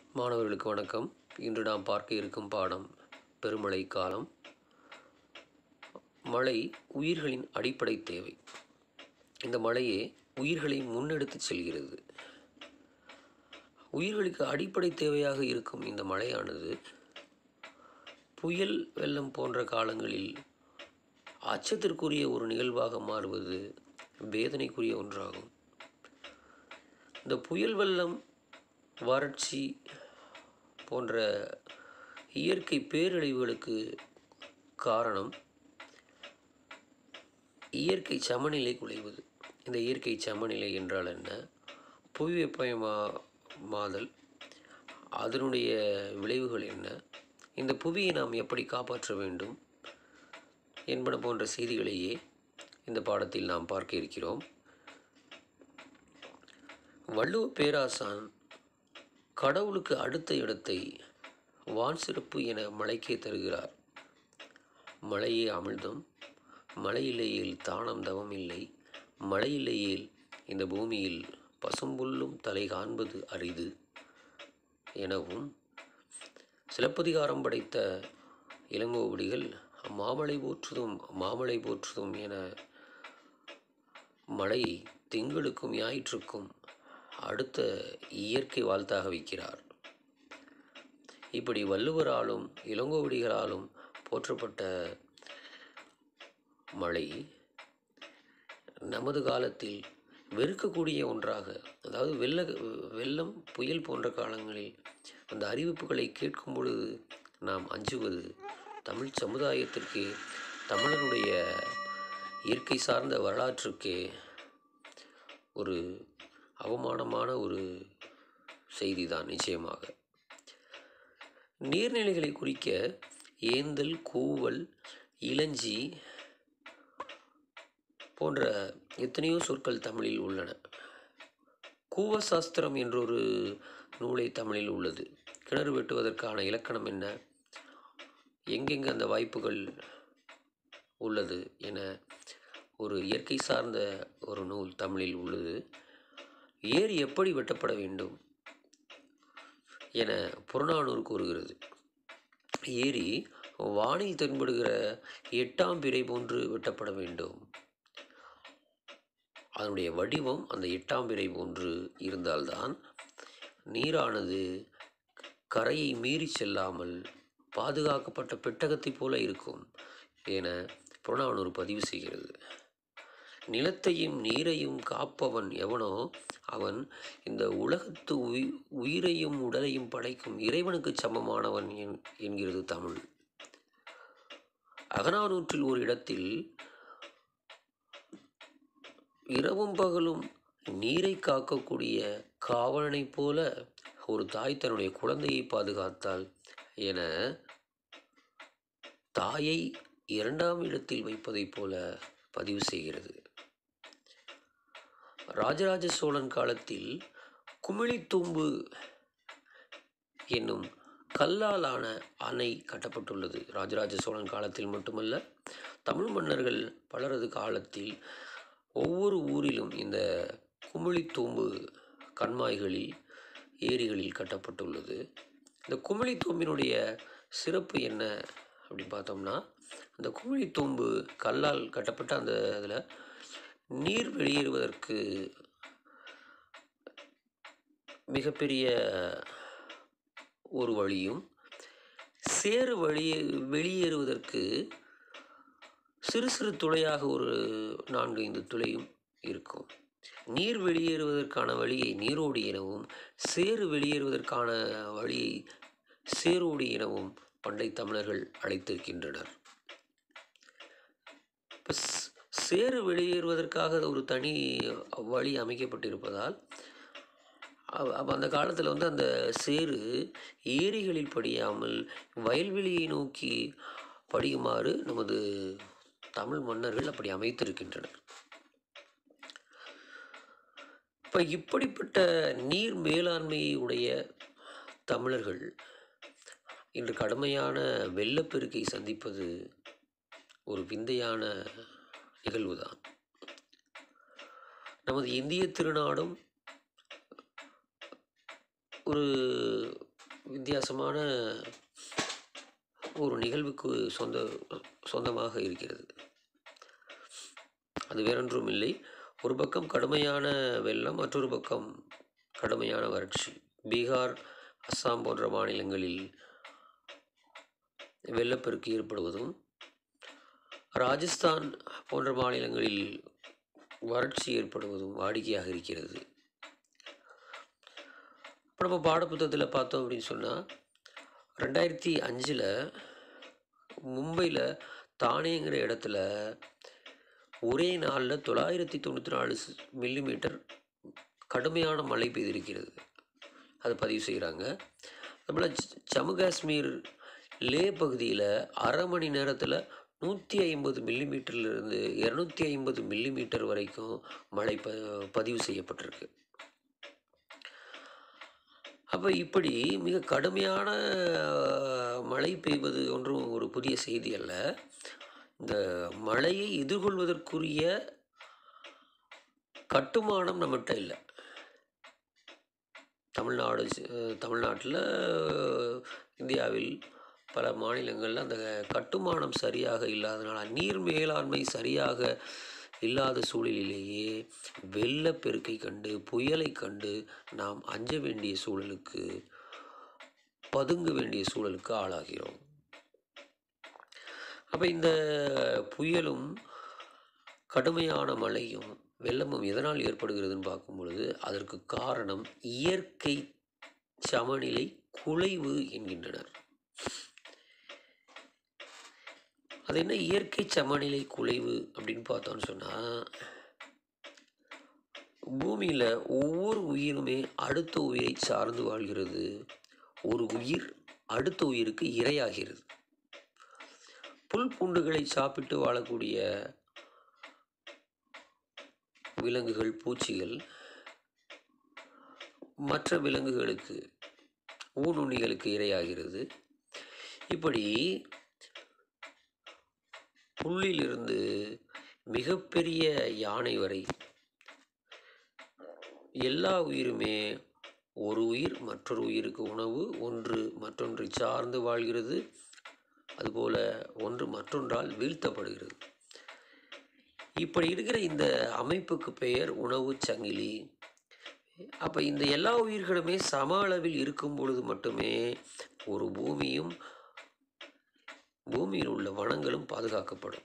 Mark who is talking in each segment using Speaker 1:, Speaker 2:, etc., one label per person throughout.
Speaker 1: மாணவர்களுக்கு வணக்கம் இன்று நாம் பார்க்க இருக்கும் பாடம் பெருமழை காலம் மழை உயிர்களின் அடிப்படை தேவை இந்த மழையே உயிர்களை முன்னெடுத்துச் செல்கிறது உயிர்களுக்கு அடிப்படை தேவையாக இருக்கும் இந்த மழையானது புயல் வெள்ளம் போன்ற காலங்களில் அச்சத்திற்குரிய ஒரு நிகழ்வாக மாறுவது வேதனைக்குரிய ஒன்றாகும் இந்த புயல் வெள்ளம் வறட்சி போன்ற இயற்கை பேரழிவுகளுக்கு காரணம் இயற்கை சமநிலை குலைவது இந்த இயற்கை சமநிலை என்றால் என்ன புவி வெப்பமயமா மாதல் அதனுடைய விளைவுகள் என்ன இந்த புவியை நாம் எப்படி காப்பாற்ற வேண்டும் என்பன போன்ற செய்திகளையே இந்த பாடத்தில் நாம் பார்க்க இருக்கிறோம் வள்ளுவ பேராசான் கடவுளுக்கு அடுத்த இடத்தை வான் சிறப்பு என மலைக்கே தருகிறார் மழையே அமிழ்தம் மழையில்லையேல் தானம் தவம் இல்லை மழையில்லையேல் இந்த பூமியில் பசும்புல்லும் தலை காண்பது அரிது எனவும் சிலப்பதிகாரம் படைத்த இளங்கோவடிகள் மாமலை போற்றுதும் மாமலை போற்றுதும் என மழை திங்களுக்கும் ஞாயிற்றுக்கும் அடுத்த இயற்கை வாழ்த்தாக வைக்கிறார் இப்படி வள்ளுவராலும் இளங்கோவடிகளாலும் போற்றப்பட்ட மழை நமது காலத்தில் வெறுக்கக்கூடிய ஒன்றாக அதாவது வெள்ள வெள்ளம் புயல் போன்ற காலங்களில் அந்த அறிவிப்புகளை கேட்கும் பொழுது நாம் அஞ்சுவது தமிழ் சமுதாயத்திற்கு தமிழனுடைய இயற்கை சார்ந்த வரலாற்றுக்கே ஒரு அவமானமான ஒரு செய்தி தான் நிச்சயமாக நீர்நிலைகளை குறிக்க ஏந்தல் கூவல் இளஞ்சி போன்ற எத்தனையோ சொற்கள் தமிழில் உள்ளன கூவசாஸ்திரம் என்றொரு நூலை தமிழில் உள்ளது கிணறு வெட்டுவதற்கான இலக்கணம் என்ன எங்கெங்கே அந்த வாய்ப்புகள் உள்ளது என ஒரு இயற்கை சார்ந்த ஒரு நூல் தமிழில் உள்ளது ஏரி எப்படி வெட்டப்பட வேண்டும் என புறநானூறு கூறுகிறது ஏரி வானில் தென்படுகிற எட்டாம் பிறை போன்று வெட்டப்பட வேண்டும் அதனுடைய வடிவம் அந்த எட்டாம் பிறை போன்று இருந்தால்தான் நீரானது கரையை மீறி செல்லாமல் பாதுகாக்கப்பட்ட பெட்டகத்தைப் போல இருக்கும் என புறநானூறு பதிவு செய்கிறது நிலத்தையும் நீரையும் காப்பவன் எவனோ அவன் இந்த உலகத்து உயி உயிரையும் உடலையும் படைக்கும் இறைவனுக்கு சமமானவன் என் என்கிறது தமிழ் அகநானூற்றில் ஒரு இடத்தில் இரவும் பகலும் நீரை காக்கக்கூடிய காவலனைப் போல ஒரு தாய் தன்னுடைய குழந்தையை பாதுகாத்தாள் என தாயை இரண்டாம் இடத்தில் வைப்பதைப் போல பதிவு செய்கிறது ராஜராஜ சோழன் காலத்தில் குமிழித்தூம்பு என்னும் கல்லாலான அணை கட்டப்பட்டுள்ளது ராஜராஜ சோழன் காலத்தில் மட்டுமல்ல தமிழ் மன்னர்கள் பலரது காலத்தில் ஒவ்வொரு ஊரிலும் இந்த குமிழித்தூம்பு கண்மாய்களில் ஏரிகளில் கட்டப்பட்டுள்ளது இந்த குமிழித்தூம்பினுடைய சிறப்பு என்ன அப்படின்னு பார்த்தோம்னா அந்த குமிழித்தூம்பு கல்லால் கட்டப்பட்ட அந்த இதில் நீர் வெளியேறுவதற்கு மிகப்பெரிய ஒரு வழியும் சேறு வழியே வெளியேறுவதற்கு சிறு சிறு துளையாக ஒரு நான்கு ஐந்து துளையும் இருக்கும் நீர் வெளியேறுவதற்கான வழியை நீரோடி எனவும் சேறு வெளியேறுவதற்கான வழியை சேரோடி எனவும் பண்டை தமிழர்கள் அழைத்திருக்கின்றனர் இப்போ சேறு வெளியேறுவதற்காக ஒரு தனி வழி அமைக்கப்பட்டிருப்பதால் அப்போ அந்த காலத்தில் வந்து அந்த சேறு ஏரிகளில் படியாமல் வயல்வெளியை நோக்கி படியுமாறு நமது தமிழ் மன்னர்கள் அப்படி அமைத்திருக்கின்றனர் இப்போ இப்படிப்பட்ட நீர் மேலாண்மையை உடைய தமிழர்கள் இன்று கடுமையான வெள்ளப்பெருக்கை சந்திப்பது ஒரு விந்தையான நிகழ்வுதான் நமது இந்திய திருநாடும் ஒரு வித்தியாசமான ஒரு நிகழ்வுக்கு சொந்த சொந்தமாக இருக்கிறது அது வேறொன்றும் இல்லை ஒரு பக்கம் கடுமையான வெள்ளம் மற்றொரு பக்கம் கடுமையான வறட்சி பீகார் அஸ்ஸாம் போன்ற மாநிலங்களில் வெள்ளப்பெருக்கு ஏற்படுவதும் ராஜஸ்தான் போன்ற மாநிலங்களில் வறட்சி ஏற்படுவதும் வாடிக்கையாக இருக்கிறது இப்போ நம்ம பாடப்புத்தகத்தில் பார்த்தோம் அப்படின்னு சொன்னால் ரெண்டாயிரத்தி அஞ்சில் மும்பையில் தானேங்கிற இடத்துல ஒரே நாளில் தொள்ளாயிரத்தி தொண்ணூற்றி நாலு மில்லிமீட்டர் கடுமையான மழை பெய்திருக்கிறது அதை பதிவு செய்கிறாங்க அதுபோல் ஜம்மு காஷ்மீர் லே பகுதியில் அரை மணி நேரத்தில் நூற்றி ஐம்பது மில்லிமீட்டர்லேருந்து இரநூத்தி ஐம்பது மில்லிமீட்டர் வரைக்கும் மழை ப பதிவு செய்யப்பட்டிருக்கு அப்போ இப்படி மிக கடுமையான மழை பெய்வது ஒன்றும் ஒரு புதிய செய்தி அல்ல இந்த மழையை எதிர்கொள்வதற்குரிய கட்டுமானம் நம்மகிட்ட இல்லை தமிழ்நாடு தமிழ்நாட்டில் இந்தியாவில் பல மாநிலங்களில் அந்த கட்டுமானம் சரியாக இல்லாதனால நீர் மேலாண்மை சரியாக இல்லாத சூழலிலேயே வெள்ளப்பெருக்கை கண்டு புயலை கண்டு நாம் அஞ்ச வேண்டிய சூழலுக்கு பதுங்க வேண்டிய சூழலுக்கு ஆளாகிறோம் அப்போ இந்த புயலும் கடுமையான மழையும் வெள்ளமும் எதனால் ஏற்படுகிறதுன்னு பார்க்கும் பொழுது அதற்கு காரணம் இயற்கை சமநிலை குலைவு என்கின்றனர் அது என்ன இயற்கை சமநிலை குலைவு அப்படின்னு பார்த்தோன்னு சொன்னால் பூமியில் ஒவ்வொரு உயிருமே அடுத்த உயிரை சார்ந்து வாழ்கிறது ஒரு உயிர் அடுத்த உயிருக்கு இரையாகிறது புல் பூண்டுகளை சாப்பிட்டு வாழக்கூடிய விலங்குகள் பூச்சிகள் மற்ற விலங்குகளுக்கு ஊனுண்ணிகளுக்கு இரையாகிறது இப்படி புல்லிலிருந்து மிகப்பெரிய யானை வரை எல்லா உயிருமே ஒரு உயிர் மற்றொரு உயிருக்கு உணவு ஒன்று மற்றொன்றை சார்ந்து வாழ்கிறது அதுபோல ஒன்று மற்றொன்றால் வீழ்த்தப்படுகிறது இப்படி இருக்கிற இந்த அமைப்புக்கு பெயர் உணவு சங்கிலி அப்போ இந்த எல்லா உயிர்களுமே சம அளவில் இருக்கும் பொழுது மட்டுமே ஒரு பூமியும் பூமியில் உள்ள வனங்களும் பாதுகாக்கப்படும்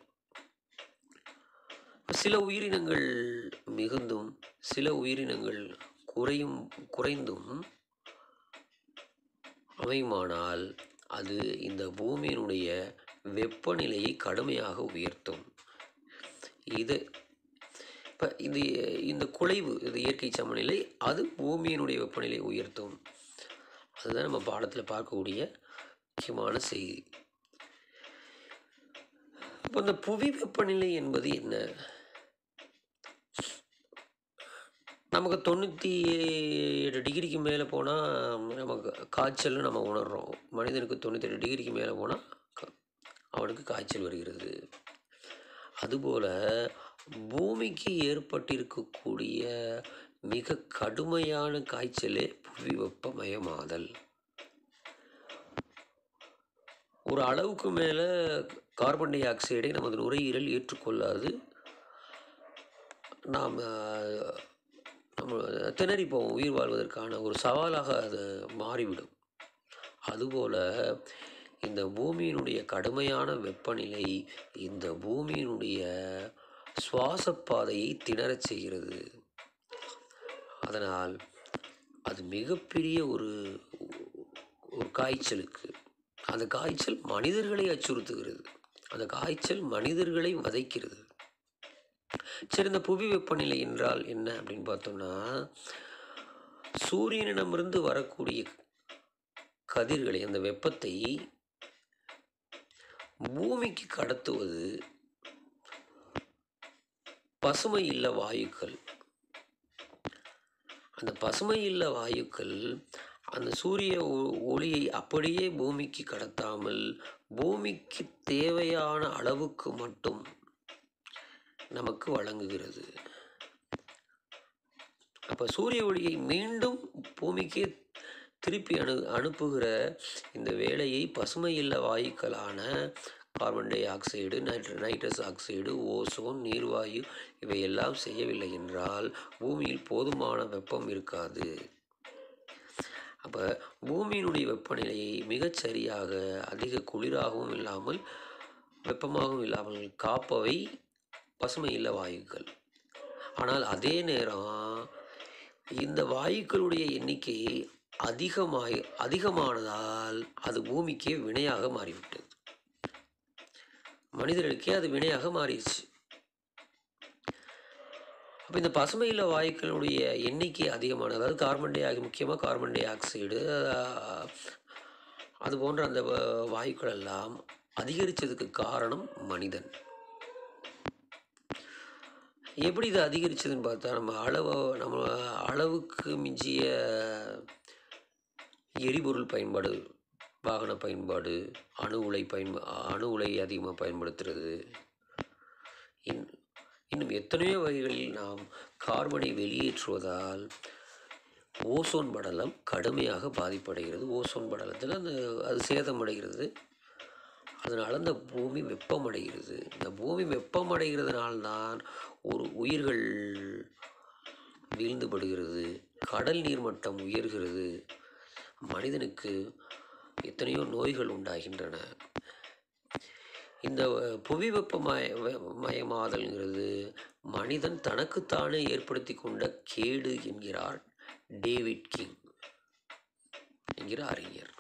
Speaker 1: சில உயிரினங்கள் மிகுந்தும் சில உயிரினங்கள் குறையும் குறைந்தும் அமையுமானால் அது இந்த பூமியினுடைய வெப்பநிலையை கடுமையாக உயர்த்தும் இது இப்போ இது இந்த குலைவு இது இயற்கை சமநிலை அது பூமியினுடைய வெப்பநிலை உயர்த்தும் அதுதான் நம்ம பாடத்தில் பார்க்கக்கூடிய முக்கியமான செய்தி இப்போ இந்த புவி வெப்பநிலை என்பது என்ன நமக்கு தொண்ணூற்றி எட்டு டிகிரிக்கு மேலே போனால் நமக்கு காய்ச்சல்னு நம்ம உணர்கிறோம் மனிதனுக்கு தொண்ணூத்தெட்டு டிகிரிக்கு மேலே போனால் அவனுக்கு காய்ச்சல் வருகிறது அதுபோல் பூமிக்கு ஏற்பட்டிருக்கக்கூடிய மிக கடுமையான காய்ச்சலே புவி வெப்பமயமாதல் ஒரு அளவுக்கு மேலே கார்பன் டை ஆக்சைடை நமது நுரையீரல் ஏற்றுக்கொள்ளாது நாம் நம்ம திணறி போவோம் உயிர் வாழ்வதற்கான ஒரு சவாலாக அது மாறிவிடும் அதுபோல் இந்த பூமியினுடைய கடுமையான வெப்பநிலை இந்த பூமியினுடைய சுவாச பாதையை திணறச் செய்கிறது அதனால் அது மிகப்பெரிய ஒரு ஒரு காய்ச்சலுக்கு அந்த காய்ச்சல் மனிதர்களை அச்சுறுத்துகிறது அந்த காய்ச்சல் மனிதர்களை வதைக்கிறது சரி இந்த புவி வெப்பநிலை என்றால் என்ன அப்படின்னு பார்த்தோம்னா சூரியனிடமிருந்து வரக்கூடிய கதிர்களை அந்த வெப்பத்தை பூமிக்கு கடத்துவது பசுமை இல்ல வாயுக்கள் அந்த பசுமை இல்ல வாயுக்கள் அந்த சூரிய ஒ- ஒளியை அப்படியே பூமிக்கு கடத்தாமல் பூமிக்கு தேவையான அளவுக்கு மட்டும் நமக்கு வழங்குகிறது அப்போ சூரிய ஒளியை மீண்டும் பூமிக்கு திருப்பி அனு அனுப்புகிற இந்த வேலையை பசுமையில்ல வாயுக்களான கார்பன் டை ஆக்சைடு நைட்ர நைட்ரஸ் ஆக்சைடு ஓசோன் நீர்வாயு இவையெல்லாம் செய்யவில்லை என்றால் பூமியில் போதுமான வெப்பம் இருக்காது அப்போ பூமியினுடைய வெப்பநிலையை மிகச் சரியாக அதிக குளிராகவும் இல்லாமல் வெப்பமாகவும் இல்லாமல் காப்பவை பசுமை இல்ல வாயுக்கள் ஆனால் அதே நேரம் இந்த வாயுக்களுடைய எண்ணிக்கை அதிகமாய் அதிகமானதால் அது பூமிக்கே வினையாக மாறிவிட்டது மனிதர்களுக்கே அது வினையாக மாறிடுச்சு அப்போ இந்த பசுமை இல்ல வாயுக்களுடைய எண்ணிக்கை அதிகமானது அதாவது கார்பன் டை ஆக்சைடு முக்கியமாக கார்பன் டை ஆக்சைடு அது போன்ற அந்த வ- வாயுக்கள் எல்லாம் அதிகரித்ததுக்கு காரணம் மனிதன் எப்படி இது அதிகரிச்சதுன்னு பார்த்தா நம்ம அளவு நம்ம அளவுக்கு மிஞ்சிய எரிபொருள் பயன்பாடு வாகன பயன்பாடு அணு உலை பயன்ப அணு உலை அதிகமாக பயன்படுத்துறது இன் இன்னும் எத்தனையோ வகைகளில் நாம் கார்பனை வெளியேற்றுவதால் ஓசோன் படலம் கடுமையாக பாதிப்படைகிறது ஓசோன் படலத்தில் அந்த அது சேதமடைகிறது அதனால் அந்த பூமி வெப்பமடைகிறது இந்த பூமி வெப்பமடைகிறதுனால்தான் ஒரு உயிர்கள் வீழ்ந்துபடுகிறது கடல் நீர் மட்டம் உயர்கிறது மனிதனுக்கு எத்தனையோ நோய்கள் உண்டாகின்றன இந்த புவி வெப்பமய வெ- மயமாதல்ங்கிறது மனிதன் தனக்குத்தானே ஏற்படுத்தி கொண்ட கேடு என்கிறார் டேவிட் கிங் என்கிற அறிஞர்